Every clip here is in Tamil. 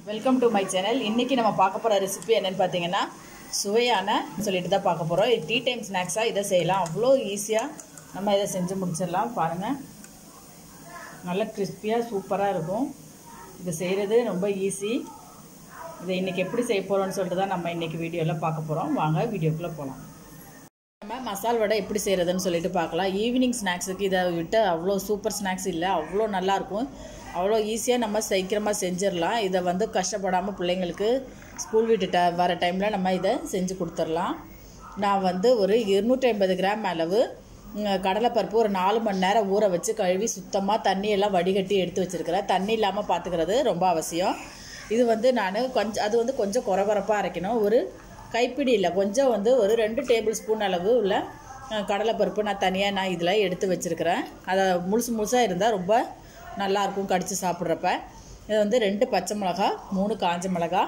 வெல்கம் டு மை சேனல் இன்றைக்கி நம்ம பார்க்க போகிற ரெசிபி என்னென்னு பார்த்தீங்கன்னா சுவையான சொல்லிட்டு தான் பார்க்க போகிறோம் இது டீ டைம் ஸ்நாக்ஸாக இதை செய்யலாம் அவ்வளோ ஈஸியாக நம்ம இதை செஞ்சு முடிச்சிடலாம் பாருங்கள் நல்லா கிறிஸ்பியாக சூப்பராக இருக்கும் இது செய்கிறது ரொம்ப ஈஸி இதை இன்றைக்கி எப்படி செய்ய போகிறோம்னு சொல்லிட்டு தான் நம்ம இன்றைக்கி வீடியோவில் பார்க்க போகிறோம் வாங்க வீடியோக்குள்ளே போகலாம் நம்ம மசால் வடை எப்படி செய்கிறதுன்னு சொல்லிட்டு பார்க்கலாம் ஈவினிங் ஸ்நாக்ஸுக்கு இதை விட்டு அவ்வளோ சூப்பர் ஸ்நாக்ஸ் இல்லை அவ்வளோ நல்லாயிருக்கும் அவ்வளோ ஈஸியாக நம்ம சீக்கிரமாக செஞ்சிடலாம் இதை வந்து கஷ்டப்படாமல் பிள்ளைங்களுக்கு ஸ்கூல் விட்டு ட வர டைமில் நம்ம இதை செஞ்சு கொடுத்துடலாம் நான் வந்து ஒரு இருநூற்றி ஐம்பது கிராம் அளவு ம், கடலைப்பருப்பு ஒரு நாலு மணி நேரம் ஊற வச்சு கழுவி சுத்தமாக தண்ணியெல்லாம் வடிகட்டி எடுத்து வச்சுருக்கிறேன் தண்ணி இல்லாமல் பார்த்துக்கிறது ரொம்ப அவசியம் இது வந்து நான் கொஞ்சம் அது வந்து கொஞ்சம் குறகுறப்பாக அரைக்கணும் ஒரு கைப்பிடி இல்லை கொஞ்சம் வந்து ஒரு ரெண்டு டேபிள் ஸ்பூன் அளவு உள்ள அஹ், கடலைப்பருப்பு நான் தனியாக நான் இதில் எடுத்து வச்சுருக்கிறேன் அதை முழுசு முழுசாக இருந்தால் ரொம்ப நல்லாயிருக்கும் கடித்து சாப்பிட்றப்ப இது வந்து ரெண்டு பச்சை மிளகா மூணு காஞ்ச மிளகா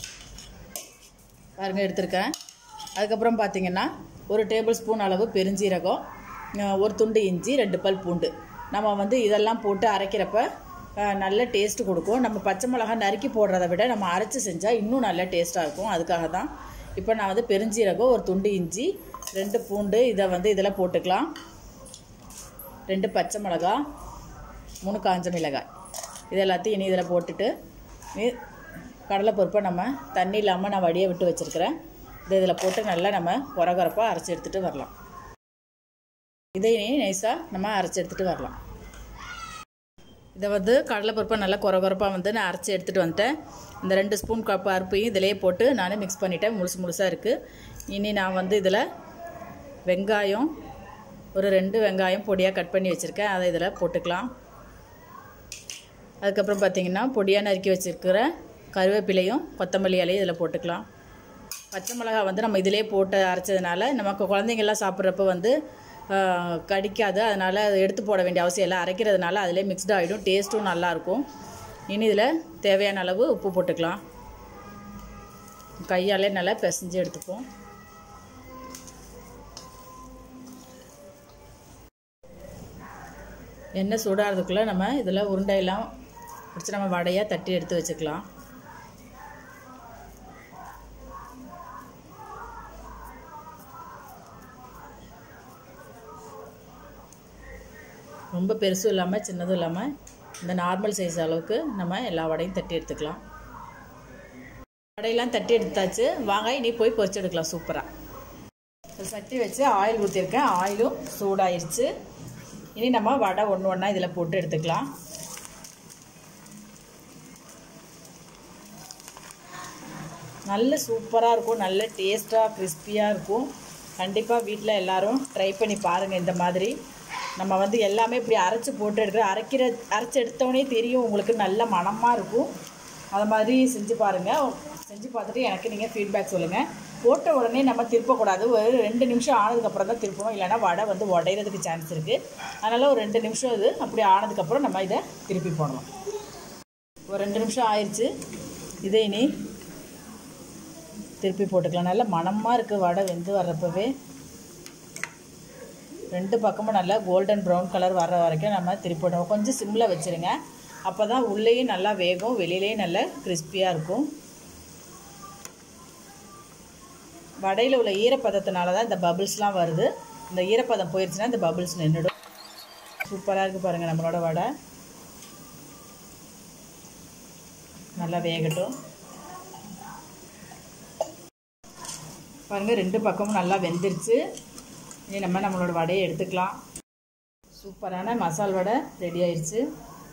பாருங்கள் எடுத்திருக்கேன் அதுக்கப்புறம் பார்த்தீங்கன்னா ஒரு டேபிள் ஸ்பூன் அளவு பெருஞ்சீரகம் அஹ், ஒரு துண்டு இஞ்சி ரெண்டு பல் பூண்டு நம்ம வந்து இதெல்லாம் போட்டு அரைக்கிறப்ப அஹ், நல்ல டேஸ்ட் கொடுக்கும் நம்ம பச்சை மிளகா நறுக்கி போடுறத விட நம்ம அரைச்சி செஞ்சால் இன்னும் நல்ல டேஸ்ட்டாக இருக்கும் அதுக்காக தான் இப்போ நான் வந்து பெருஞ்சீரகம் ஒரு துண்டு இஞ்சி ரெண்டு பூண்டு இதை வந்து இதில் போட்டுக்கலாம் ரெண்டு பச்சை மிளகா மூணு காஞ்ச மிளகாய் இது எல்லாத்தையும் இனி இதில் போட்டுட்டு இ- கடலைப்பருப்பை நம்ம தண்ணி இல்லாமல் நான் வடியை விட்டு வச்சுருக்கிறேன் இது இதில் போட்டு நல்லா நம்ம குறகுறப்பாக அரைச்சி எடுத்துகிட்டு வரலாம் இதையும் நைஸாக நம்ம அரைச்சி எடுத்துகிட்டு வரலாம் இதை வந்து கடலைப்பருப்பை நல்லா குறகுறப்பாக வந்து நான் அரைச்சி எடுத்துகிட்டு வந்துட்டேன் இந்த ரெண்டு ஸ்பூன் க பருப்பையும் இதிலே போட்டு நான் மிக்ஸ் பண்ணிட்டேன் முழுசு முழுசாக இருக்குது இனி நான் வந்து இதில் வெங்காயம் ஒரு ரெண்டு வெங்காயம் பொடியாக கட் பண்ணி வச்சுருக்கேன் அதை இதில் போட்டுக்கலாம் அதுக்கப்புறம் பார்த்திங்கன்னா பொடியாக நறுக்கி வச்சுருக்கிற கருவேப்பிலையும் கொத்தமல்லி இலையும் இதில் போட்டுக்கலாம் பச்சை மிளகா வந்து நம்ம இதிலே போட்டு அரைச்சதுனால நமக்கு குழந்தைங்கள்லாம் சாப்பிட்றப்ப வந்து ஆஹ், கடிக்காது அதனால் அதை எடுத்து போட வேண்டிய அவசியம் இல்லை அரைக்கிறதுனால அதிலே மிக்ஸ்டு ஆகிடும் டேஸ்ட்டும் நல்லாயிருக்கும் இனி இதில் தேவையான அளவு உப்பு போட்டுக்கலாம் கையாலே நல்லா பிசைஞ்சு எடுத்துப்போம் எண்ணெய் சூடாகிறதுக்குள்ளே நம்ம இதில் உருண்டையெல்லாம் பிடிச்சி நம்ம வடையாக தட்டி எடுத்து வச்சுக்கலாம் ரொம்ப பெருசும் இல்லாமல் சின்னதும் இல்லாமல் இந்த நார்மல் சைஸ் அளவுக்கு நம்ம எல்லா வடையும் தட்டி எடுத்துக்கலாம் வடையெல்லாம் தட்டி எடுத்தாச்சு வாங்க இனி போய் பொரிச்சு எடுக்கலாம் சூப்பராக ஒரு சட்டி வச்சு ஆயில் ஊற்றிருக்கேன் ஆயிலும் சூடாயிருச்சு இனி நம்ம வடை ஒன்று ஒன்றா இதில் போட்டு எடுத்துக்கலாம் நல்ல சூப்பராக இருக்கும் நல்ல டேஸ்ட்டாக கிறிஸ்பியாக இருக்கும் கண்டிப்பாக வீட்டில் எல்லாரும் ட்ரை பண்ணி பாருங்கள் இந்த மாதிரி நம்ம வந்து எல்லாமே இப்படி அரைச்சி போட்டு எடுக்கிற அரைக்கிற அரைச்சி எடுத்தோடனே தெரியும் உங்களுக்கு நல்ல மணமாக இருக்கும் அது மாதிரி செஞ்சு பாருங்கள் செஞ்சு பார்த்துட்டு எனக்கு நீங்கள் ஃபீட்பேக் சொல்லுங்கள் போட்ட உடனே நம்ம திருப்பக்கூடாது ஒரு ரெண்டு நிமிஷம் ஆனதுக்கப்புறம் தான் திருப்பணும் இல்லைன்னா வடை வந்து உடையிறதுக்கு சான்ஸ் இருக்குது அதனால் ஒரு ரெண்டு நிமிஷம் இது அப்படி ஆனதுக்கப்புறம் நம்ம இதை திருப்பி போடலாம் ஒரு ரெண்டு நிமிஷம் ஆயிடுச்சு இதை இனி திருப்பி போட்டுக்கலாம் நல்ல மணமாக இருக்குது வடை வெந்து வர்றப்பவே ரெண்டு பக்கமும் நல்லா கோல்டன் ப்ரௌன் கலர் வர்ற வரைக்கும் நம்ம திருப்பி போடணும் கொஞ்சம் சிம்மில் வச்சுருங்க அப்போ தான் உள்ளேயும் நல்லா வேகும் வெளியிலேயும் நல்லா கிறிஸ்பியாக இருக்கும் வடையில் உள்ள ஈரப்பதத்தினால தான் இந்த பபிள்ஸ்லாம் வருது இந்த ஈரப்பதம் போயிடுச்சுன்னா இந்த பபிள்ஸ் நின்றுடும் சூப்பராக இருக்குது பாருங்கள் நம்மளோட வடை நல்லா வேகட்டும் பாருங்கள் ரெண்டு பக்கமும் நல்லா வெந்துருச்சு இனி நம்ம நம்மளோட வடையை எடுத்துக்கலாம் சூப்பரான மசால் வடை ரெடி ஆயிடுச்சு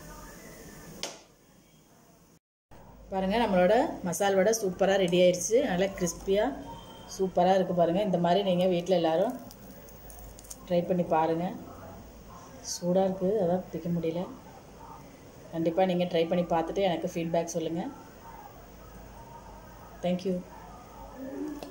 பாருங்கள் நம்மளோட மசால் வடை சூப்பராக ரெடி ஆயிடுச்சு நல்லா கிறிஸ்பியாக சூப்பராக இருக்குது பாருங்கள் இந்த மாதிரி நீங்கள் வீட்டில் எல்லோரும் ட்ரை பண்ணி பாருங்கள் சூடாக இருக்குது அதான் பிடிக்க முடியல கண்டிப்பாக நீங்கள் ட்ரை பண்ணி பார்த்துட்டு எனக்கு ஃபீட்பேக் சொல்லுங்கள் தேங்க்யூ